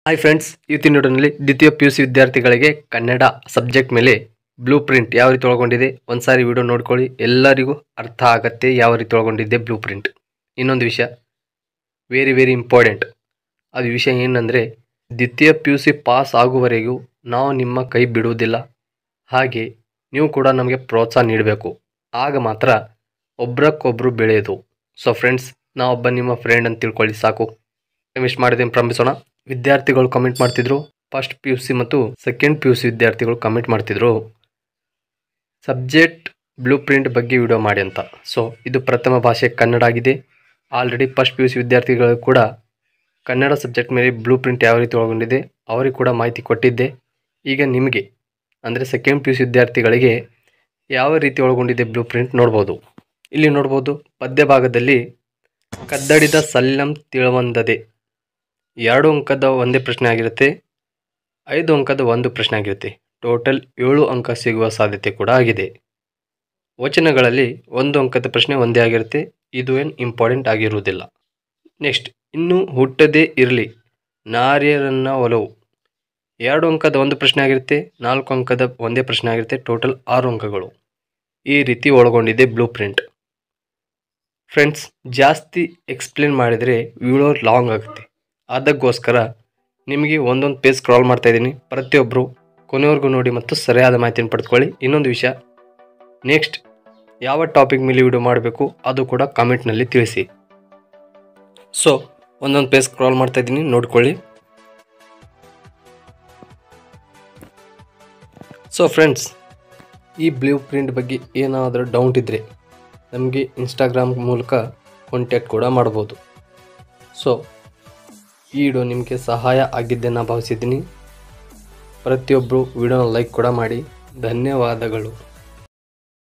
hi friends ಇವತ್ತಿನ ವಿಡಿಯೋನಲ್ಲಿ ದ್ವಿತೀಯ ಪಿ ಯು ಸಿ ವಿದ್ಯಾರ್ಥಿಗಳಿಗೆ ಕನ್ನಡ ಸಬ್ಜೆಕ್ಟ್ ಮೇಲೆ ಬ್ಲೂ ಪ್ರಿಂಟ್ ಯಾವ ರೀತಿ ಒಳಗೊಂಡಿದೆ ಒಂದ್ಸಾರಿ ವಿಡಿಯೋ ನೋಡ್ಕೊಳ್ಳಿ ಎಲ್ಲರಿಗೂ ಅರ್ಥ ಆಗತ್ತೆ ಯಾವ ರೀತಿ ಒಳಗೊಂಡಿದೆ ಬ್ಲೂ ಪ್ರಿಂಟ್ ಇನ್ನೊಂದು ವಿಷಯ ವೆರಿ ವೆರಿ ಇಂಪಾರ್ಟೆಂಟ್ ಅದು ವಿಷಯ ಏನಂದರೆ ದ್ವಿತೀಯ ಪಿ ಯು ಸಿ ಪಾಸ್ ಆಗುವವರೆಗೂ ನಾವು ನಿಮ್ಮ ಕೈ ಬಿಡುವುದಿಲ್ಲ ಹಾಗೆ ನೀವು ಕೂಡ ನಮಗೆ ಪ್ರೋತ್ಸಾಹ ನೀಡಬೇಕು ಆಗ ಮಾತ್ರ ಒಬ್ರಕ್ಕೊಬ್ರು ಬೆಳೆಯೋದು ಸೊ ಫ್ರೆಂಡ್ಸ್ ನಾವೊಬ್ಬ ನಿಮ್ಮ ಫ್ರೆಂಡ್ ಅಂತ ತಿಳ್ಕೊಳ್ಳಿ ಸಾಕು ಮಿಸ್ ಮಾಡಿದೆ ಪ್ರಾರಂಭಿಸೋಣ ವಿದ್ಯಾರ್ಥಿಗಳು ಕಮೆಂಟ್ ಮಾಡ್ತಿದ್ರು ಫಸ್ಟ್ ಪಿ ಯು ಸಿ ಮತ್ತು ಸೆಕೆಂಡ್ ಪಿ ಯು ಸಿ ವಿದ್ಯಾರ್ಥಿಗಳು ಕಮೆಂಟ್ ಮಾಡ್ತಿದ್ರು ಸಬ್ಜೆಕ್ಟ್ ಬ್ಲೂ ಪ್ರಿಂಟ್ ಬಗ್ಗೆ ವಿಡಿಯೋ ಮಾಡಿ ಅಂತ ಸೊ ಇದು ಪ್ರಥಮ ಭಾಷೆ ಕನ್ನಡ ಆಗಿದೆ already first P U C ವಿದ್ಯಾರ್ಥಿಗಳು ಕೂಡ ಕನ್ನಡ ಸಬ್ಜೆಕ್ಟ್ ಮೇಲೆ ಬ್ಲೂ ಪ್ರಿಂಟ್ ಯಾವ ರೀತಿ ಒಳಗೊಂಡಿದೆ ಅವರಿಗೆ ಕೂಡ ಮಾಹಿತಿ ಕೊಟ್ಟಿದ್ದೆ ಈಗ ನಿಮಗೆ ಅಂದರೆ ಸೆಕೆಂಡ್ ಪಿ ಯು ಸಿ ವಿದ್ಯಾರ್ಥಿಗಳಿಗೆ ಯಾವ ರೀತಿ ಒಳಗೊಂಡಿದೆ ಬ್ಲೂ ಪ್ರಿಂಟ್ ನೋಡ್ಬೋದು ಇಲ್ಲಿ ನೋಡ್ಬೋದು ಪದ್ಯ ಭಾಗದಲ್ಲಿ ಕದ್ದಡಿದ ಸಲ್ಲಂ ತಿಳವಂದದೆ ಎರಡು ಅಂಕದ ಒಂದೇ ಪ್ರಶ್ನೆ ಆಗಿರುತ್ತೆ ಐದು ಅಂಕದ ಒಂದು ಪ್ರಶ್ನೆ ಆಗಿರುತ್ತೆ ಟೋಟಲ್ ಏಳು ಅಂಕ ಸಿಗುವ ಸಾಧ್ಯತೆ ಕೂಡ ಆಗಿದೆ ವಚನಗಳಲ್ಲಿ ಒಂದು ಅಂಕದ ಪ್ರಶ್ನೆ ಒಂದೇ ಆಗಿರುತ್ತೆ ಇದು ಏನು ಇಂಪಾರ್ಟೆಂಟ್ ಆಗಿರುವುದಿಲ್ಲ ನೆಕ್ಸ್ಟ್ ಇನ್ನು ಹುಟ್ಟದೇ ಇರಲಿ ನಾರ್ಯರನ್ನ ಒಲವು ಎರಡು ಅಂಕದ ಒಂದು ಪ್ರಶ್ನೆ ಆಗಿರುತ್ತೆ ನಾಲ್ಕು ಅಂಕದ ಒಂದೇ ಪ್ರಶ್ನೆ ಆಗಿರುತ್ತೆ ಟೋಟಲ್ ಆರು ಅಂಕಗಳು ಈ ರೀತಿ ಒಳಗೊಂಡಿದೆ ಬ್ಲೂ ಪ್ರಿಂಟ್ ಫ್ರೆಂಡ್ಸ್ ಜಾಸ್ತಿ ಎಕ್ಸ್ಪ್ಲೇನ್ ಮಾಡಿದರೆ ವಿಡಿಯೋ ಲಾಂಗ್ ಆಗುತ್ತೆ ಅದಕ್ಕೋಸ್ಕರ ನಿಮಗೆ ಒಂದೊಂದು ಪೇಜ್ ಸ್ಕ್ರಾಲ್ ಮಾಡ್ತಾ ಇದ್ದೀನಿ ಪ್ರತಿಯೊಬ್ಬರು ಕೊನೆವರೆಗೂ ನೋಡಿ ಮತ್ತು ಸರಿಯಾದ ಮಾಹಿತಿಯನ್ನು ಪಡೆದುಕೊಳ್ಳಿ ಇನ್ನೊಂದು ವಿಷಯ ನೆಕ್ಸ್ಟ್ ಯಾವ ಟಾಪಿಕ್ ಮೇಲೆ ವಿಡಿಯೋ ಮಾಡಬೇಕು ಅದು ಕೂಡ ಕಾಮೆಂಟ್ನಲ್ಲಿ ತಿಳಿಸಿ ಸೊ ಒಂದೊಂದು ಪೇಜ್ ಸ್ಕ್ರಾಲ್ ಮಾಡ್ತಾ ಇದ್ದೀನಿ ನೋಡ್ಕೊಳ್ಳಿ ಸೊ ಫ್ರೆಂಡ್ಸ್ ಈ ಬ್ಲೂ ಪ್ರಿಂಟ್ ಬಗ್ಗೆ ಏನಾದರೂ ಡೌಟ್ ಇದ್ದರೆ ನಮಗೆ ಇನ್ಸ್ಟಾಗ್ರಾಮ್ ಮೂಲಕ ಕಾಂಟ್ಯಾಕ್ಟ್ ಕೂಡ ಮಾಡ್ಬೋದು ಸೊ ಈ ವಿಡಿಯೋ ನಿಮಗೆ ಸಹಾಯ ಆಗಿದ್ದೆ ನಾನು ಭಾವಿಸಿದ್ದೀನಿ ಪ್ರತಿಯೊಬ್ಬರು ವಿಡಿಯೋನ ಲೈಕ್ ಕೂಡ ಮಾಡಿ ಧನ್ಯವಾದಗಳು